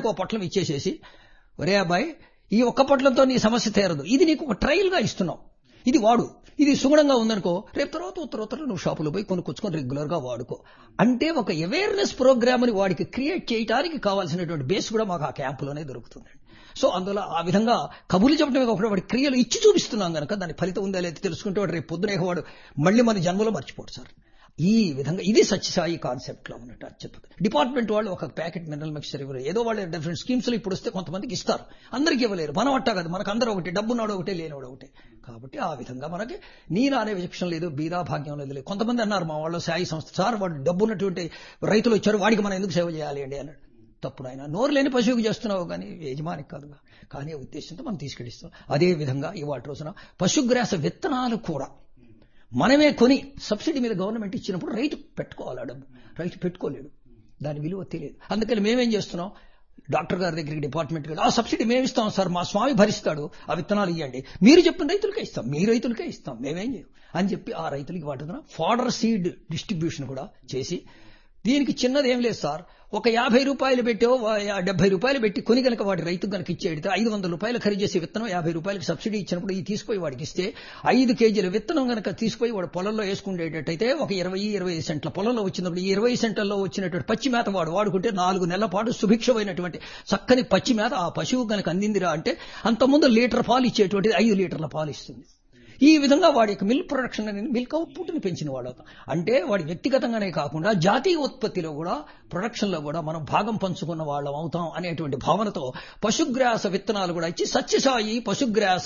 ఒక పొట్లం ఇచ్చేసేసి ఒరే అబ్బాయి ఈ ఒక్క పొట్లంతో నీ సమస్య తీరదు ఇది నీకు ఒక ట్రయల్ గా ఇస్తున్నాం ఇది వాడు ఇది సుగుణంగా ఉందనుకో రేపు తర్వాత ఉత్తర ఉత్తర నువ్వు షాపులో పోయి కొనుక్కొచ్చుకొని రెగ్యులర్ గా వాడుకో అంటే ఒక అవేర్నెస్ ప్రోగ్రామ్ ని వాడికి క్రియేట్ చేయడానికి కావాల్సినటువంటి బేస్ కూడా మాకు ఆ క్యాంపులోనే దొరుకుతుంది సో అందులో ఆ విధంగా కబుర్లు చెప్పడమే కాకుండా వాడి క్రియలు ఇచ్చి చూపిస్తున్నాం కనుక దాని ఫలితం ఉందా లేదా తెలుసుకుంటే వాడు రేపు పొద్దునే వాడు మళ్ళీ మన జన్మలో మర్చిపోడు సార్ ఈ విధంగా ఇది సత్యసాయి కాన్సెప్ట్ లో ఉన్నట్టు అత్యద్భుతం డిపార్ట్మెంట్ వాళ్ళు ఒక ప్యాకెట్ మినరల్ మిక్చర్ ఇవ్వరు ఏదో వాళ్ళు డిఫరెంట్ స్కీమ్స్ లో ఇప్పుడు వస్తే కొంతమందికి ఇస్తారు అందరికీ ఇవ్వలేరు మనం అట్టా కదా మనకు అందరూ ఒకటి డబ్బున్నాడు ఒకటే లేనివాడు ఒకటే కాబట్టి ఆ విధంగా మనకి నీనా అనే విచక్షణ లేదు బీదా భాగ్యం లేదు లేదు కొంతమంది అన్నారు మా వాళ్ళు సాయి సంస్థ సార్ వాడు డబ్బు ఉన్నటువంటి రైతులు వచ్చారు వాడికి మనం ఎందుకు సేవ చేయాలి అండి అన్నాడు తప్పుడు ఆయన నోరు లేని పశువుకి చేస్తున్నావు కానీ యజమానికి కాదుగా కానీ ఉద్దేశంతో మనం తీసుకెళ్ళిస్తాం అదే విధంగా ఇవాటి రోజున పశుగ్రాస విత్తనాలు కూడా మనమే కొని సబ్సిడీ మీద గవర్నమెంట్ ఇచ్చినప్పుడు రైతు పెట్టుకోవాలి ఆ డబ్బు రైతు పెట్టుకోలేడు దాని విలువ తెలియదు అందుకని మేమేం చేస్తున్నాం డాక్టర్ గారి దగ్గరికి డిపార్ట్మెంట్ ఆ సబ్సిడీ మేము ఇస్తాం సార్ మా స్వామి భరిస్తాడు ఆ విత్తనాలు ఇవ్వండి మీరు చెప్పిన రైతులకే ఇస్తాం మీ రైతులకే ఇస్తాం మేమేం చేయం అని చెప్పి ఆ రైతులకి వాటిన ఫాడర్ సీడ్ డిస్ట్రిబ్యూషన్ కూడా చేసి దీనికి చిన్నది ఏం లేదు సార్ ఒక యాభై రూపాయలు పెట్టో డెబ్బై రూపాయలు పెట్టి కొని కనుక వాడి రైతు కనుక ఇచ్చేడితే ఐదు వందల రూపాయలు ఖరీదు చేసే విత్తనం యాభై రూపాయలకి సబ్సిడీ ఇచ్చినప్పుడు ఈ తీసుకుపోయి వాడికి ఇస్తే ఐదు కేజీల విత్తనం కనుక తీసుకుపోయి వాడు పొలంలో వేసుకునేటట్టయితే ఒక ఇరవై ఇరవై సెంట్ల పొలంలో వచ్చినప్పుడు ఈ ఇరవై సెంట్లలో వచ్చినటువంటి పచ్చి మేత వాడు వాడుకుంటే నాలుగు నెలల పాటు సుభిక్షమైనటువంటి చక్కని పచ్చి మేత ఆ పశువు కనుక అందిందిరా అంటే అంతకుముందు లీటర్ పాలు ఇచ్చేటువంటిది ఐదు లీటర్ల పాలు ఇస్తుంది ఈ విధంగా వాడి యొక్క మిల్క్ ప్రొడక్షన్ అనేది మిల్క్ అవుట్పుట్ని పెంచిన వాడు అవుతాం అంటే వాడి వ్యక్తిగతంగానే కాకుండా జాతీయ ఉత్పత్తిలో కూడా ప్రొడక్షన్లో కూడా మనం భాగం పంచుకున్న వాళ్ళం అవుతాం అనేటువంటి భావనతో పశుగ్రాస విత్తనాలు కూడా ఇచ్చి సత్యసాయి పశుగ్రాస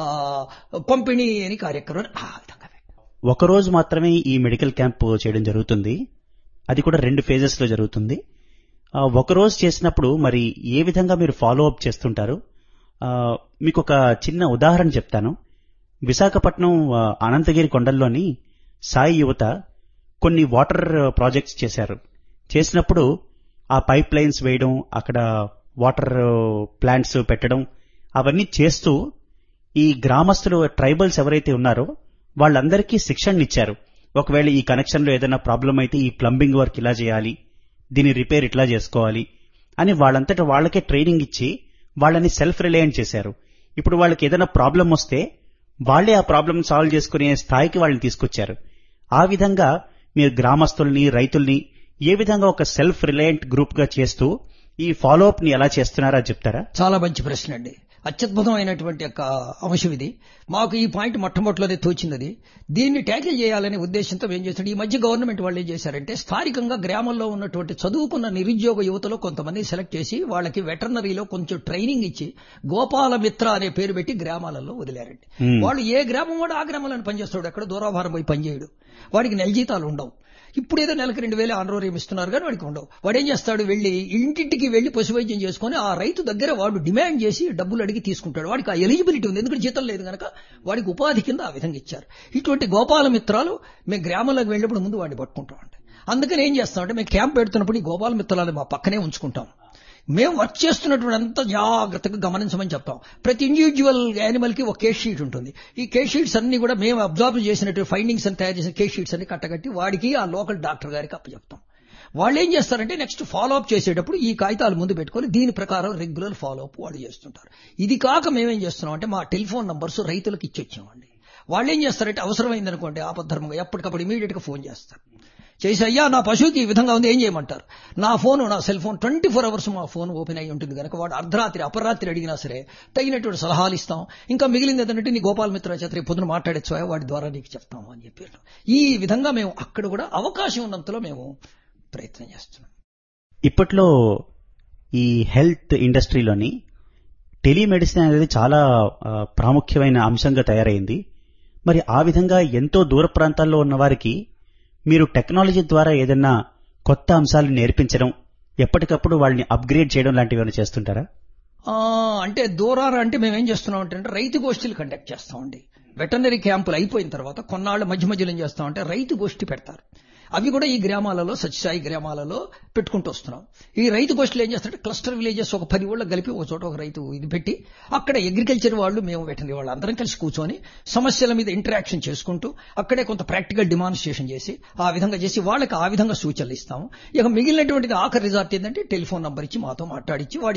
పంపిణీ అని కార్యక్రమం ఆ విధంగా ఒకరోజు మాత్రమే ఈ మెడికల్ క్యాంప్ చేయడం జరుగుతుంది అది కూడా రెండు ఫేజెస్ లో జరుగుతుంది ఒకరోజు చేసినప్పుడు మరి ఏ విధంగా మీరు ఫాలో అప్ చేస్తుంటారు మీకు ఒక చిన్న ఉదాహరణ చెప్తాను విశాఖపట్నం అనంతగిరి కొండల్లోని సాయి యువత కొన్ని వాటర్ ప్రాజెక్ట్స్ చేశారు చేసినప్పుడు ఆ పైప్ లైన్స్ వేయడం అక్కడ వాటర్ ప్లాంట్స్ పెట్టడం అవన్నీ చేస్తూ ఈ గ్రామస్తులు ట్రైబల్స్ ఎవరైతే ఉన్నారో వాళ్ళందరికీ శిక్షణ ఇచ్చారు ఒకవేళ ఈ కనెక్షన్లో ఏదైనా ప్రాబ్లం అయితే ఈ ప్లంబింగ్ వర్క్ ఇలా చేయాలి దీని రిపేర్ ఇట్లా చేసుకోవాలి అని వాళ్ళంతటా వాళ్ళకే ట్రైనింగ్ ఇచ్చి వాళ్ళని సెల్ఫ్ రిలయంట్ చేశారు ఇప్పుడు వాళ్ళకి ఏదైనా ప్రాబ్లం వస్తే వాళ్లే ఆ ప్రాబ్లం సాల్వ్ చేసుకునే స్థాయికి వాళ్ళని తీసుకొచ్చారు ఆ విధంగా మీరు గ్రామస్తుల్ని రైతుల్ని ఏ విధంగా ఒక సెల్ఫ్ రిలయంట్ గ్రూప్ గా చేస్తూ ఈ ఫాలో అప్ ని ఎలా చేస్తున్నారో చెప్తారా చాలా మంచి ప్రశ్న అండి అత్యద్భుతమైనటువంటి యొక్క అంశం ఇది మాకు ఈ పాయింట్ మొట్టమొదటిలోనే తోచినది దీన్ని ట్యాకిల్ చేయాలనే ఉద్దేశంతో ఏం చేస్తాడు ఈ మధ్య గవర్నమెంట్ వాళ్ళు ఏం చేశారంటే స్థానికంగా గ్రామంలో ఉన్నటువంటి చదువుకున్న నిరుద్యోగ యువతలో కొంతమంది సెలెక్ట్ చేసి వాళ్ళకి వెటర్నరీలో కొంచెం ట్రైనింగ్ ఇచ్చి గోపాల మిత్ర అనే పేరు పెట్టి గ్రామాలలో వదిలారండి వాళ్ళు ఏ గ్రామం వాడు ఆ గ్రామంలో పనిచేస్తాడు ఎక్కడ దూరాభారం పోయి పనిచేయడు వాడికి నెల జీతాలు ఉండవు ఇప్పుడు ఏదో నెలకు రెండు వేలు ఆనరోరియం ఇస్తున్నారు కానీ వాడికి ఉండవు వాడు ఏం చేస్తాడు వెళ్ళి ఇంటింటికి వెళ్ళి పశువైద్యం చేసుకుని ఆ రైతు దగ్గర వాడు డిమాండ్ చేసి డబ్బులు అడిగి తీసుకుంటాడు వాడికి ఆ ఎలిజిబిలిటీ ఉంది ఎందుకంటే జీతం లేదు కనుక వాడికి ఉపాధి కింద ఆ విధంగా ఇచ్చారు ఇటువంటి గోపాల మిత్రాలు మేము గ్రామంలోకి వెళ్ళినప్పుడు ముందు వాడిని పట్టుకుంటామండి అందుకని ఏం చేస్తామంటే మేము క్యాంప్ పెడుతున్నప్పుడు ఈ గోపాల మిత్రాలు మా పక్కనే ఉంచుకుంటాం మేము వర్క్ చేస్తున్నటువంటి అంత జాగ్రత్తగా గమనించమని చెప్తాం ప్రతి ఇండివిజువల్ యానిమల్ కి ఒక కేస్ షీట్ ఉంటుంది ఈ కేస్ షీట్స్ అన్ని కూడా మేము అబ్జర్వ్ చేసినట్టు ఫైండింగ్స్ అని తయారు చేసిన కేస్ షీట్స్ అన్ని కట్టగట్టి వాడికి ఆ లోకల్ డాక్టర్ గారికి అప్పచెప్తాం వాళ్ళు ఏం చేస్తారంటే నెక్స్ట్ ఫాలో అప్ చేసేటప్పుడు ఈ కాగితాలు ముందు పెట్టుకొని దీని ప్రకారం రెగ్యులర్ ఫాలో అప్ వాళ్ళు చేస్తుంటారు ఇది కాక మేమేం చేస్తున్నాం అంటే మా టెలిఫోన్ నంబర్స్ రైతులకు ఇచ్చొచ్చామండి వాళ్ళు ఏం చేస్తారంటే అవసరమైంది అనుకోండి ఆపద్ధర్మంగా ఎప్పటికప్పుడు ఇమీడియట్ గా ఫోన్ చేస్తారు చేసి అయ్యా నా పశువుకి ఈ విధంగా ఉంది ఏం చేయమంటారు నా ఫోన్ నా cell phone twenty four hours మా ఫోన్ ఓపెన్ అయి ఉంటుంది కనుక వాడు అర్ధరాత్రి అపరాత్రి అడిగినా సరే తగినటువంటి సలహాలు ఇస్తాం ఇంకా మిగిలింది ఏంటంటే నీ గోపాల మిత్ర చేత పొద్దున మాట్లాడచ్చు వాడి ద్వారా నీకు చెప్తాము అని చెప్పి ఈ విధంగా మేము అక్కడ కూడా అవకాశం ఉన్నంతలో మేము ప్రయత్నం చేస్తున్నాం ఇప్పట్లో ఈ హెల్త్ ఇండస్ట్రీలోని టెలిమెడిసిన్ అనేది చాలా ప్రాముఖ్యమైన అంశంగా తయారైంది మరి ఆ విధంగా ఎంతో దూర ప్రాంతాల్లో ఉన్న వారికి మీరు టెక్నాలజీ ద్వారా ఏదన్నా కొత్త అంశాలు నేర్పించడం ఎప్పటికప్పుడు వాళ్ళని అప్గ్రేడ్ చేయడం లాంటివి ఏమైనా చేస్తుంటారా అంటే దూరార అంటే మేము ఏం చేస్తున్నాం అంటే రైతు గోష్ఠీలు కండక్ట్ చేస్తామండి వెటనరీ క్యాంపులు అయిపోయిన తర్వాత కొన్నాళ్ళు మధ్య మధ్యలో ఏం చేస్తామంటే రైతు గోష్ఠి పెడతారు అవి కూడా ఈ గ్రామాలలో సత్యసాయి గ్రామాలలో పెట్టుకుంటూ వస్తున్నాం ఈ రైతు గోష్ఠులు ఏం చేస్తారంటే క్లస్టర్ విలేజెస్ ఒక పది ఊళ్ళకి కలిపి ఒక చోట ఒక రైతు ఇది పెట్టి అక్కడ అగ్రికల్చర్ వాళ్ళు మేము వెటనరీ వాళ్ళు అందరం కలిసి కూర్చొని సమస్యల మీద ఇంటరాక్షన్ చేసుకుంటూ అక్కడే కొంత ప్రాక్టికల్ డిమాన్స్ట్రేషన్ చేసి ఆ విధంగా చేసి వాళ్ళకి ఆ విధంగా సూచనలు ఇస్తాము ఇక మిగిలినటువంటిది ఆఖరి రిజార్ట్ ఏంటంటే టెలిఫోన్ నంబర్ ఇచ్చి మాతో మాట్లాడించి వాడి